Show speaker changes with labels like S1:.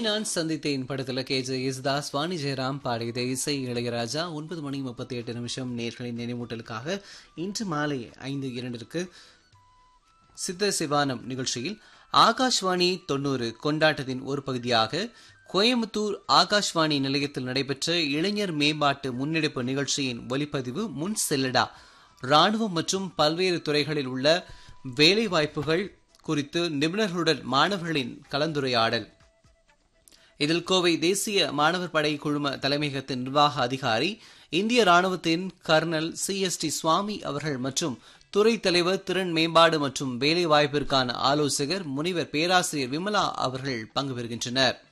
S1: நான் சந்தித்தேன் படத்துல கே ஜே யேசுதாஸ் வாணி ஜெயராம் பாடியது இசை இளையராஜா ஒன்பது மணி முப்பத்தி எட்டு நிமிஷம் நேர்களின் நினைவூட்டலுக்காக இன்று மாலை ஐந்து இரண்டிற்கு சித்த சிவானம் நிகழ்ச்சியில் ஆகாஷ்வாணி தொண்ணூறு கொண்டாட்டத்தின் ஒரு பகுதியாக கோயம்புத்தூர் ஆகாஷ்வாணி நிலையத்தில் நடைபெற்ற இளைஞர் மேம்பாட்டு முன்னெடுப்பு நிகழ்ச்சியின் ஒலிப்பதிவு முன் செல்லடா ராணுவம் மற்றும் பல்வேறு துறைகளில் உள்ள வேலைவாய்ப்புகள் குறித்து நிபுணர்களுடன் மாணவர்களின் கலந்துரையாடல் இதில் கோவை தேசிய மாணவர் படை குழும தலைமையகத்தின் நிர்வாக அதிகாரி இந்திய ராணுவத்தின் colonel C S T Swamy அவர்கள் மற்றும் துறை தலைவர் திறன் மேம்பாடு மற்றும் வேலை வாய்ப்பிற்கான ஆலோசகர் முனிவர் பேராசிரியர் விமலா அவர்கள் பங்கு பெறுகின்றனர்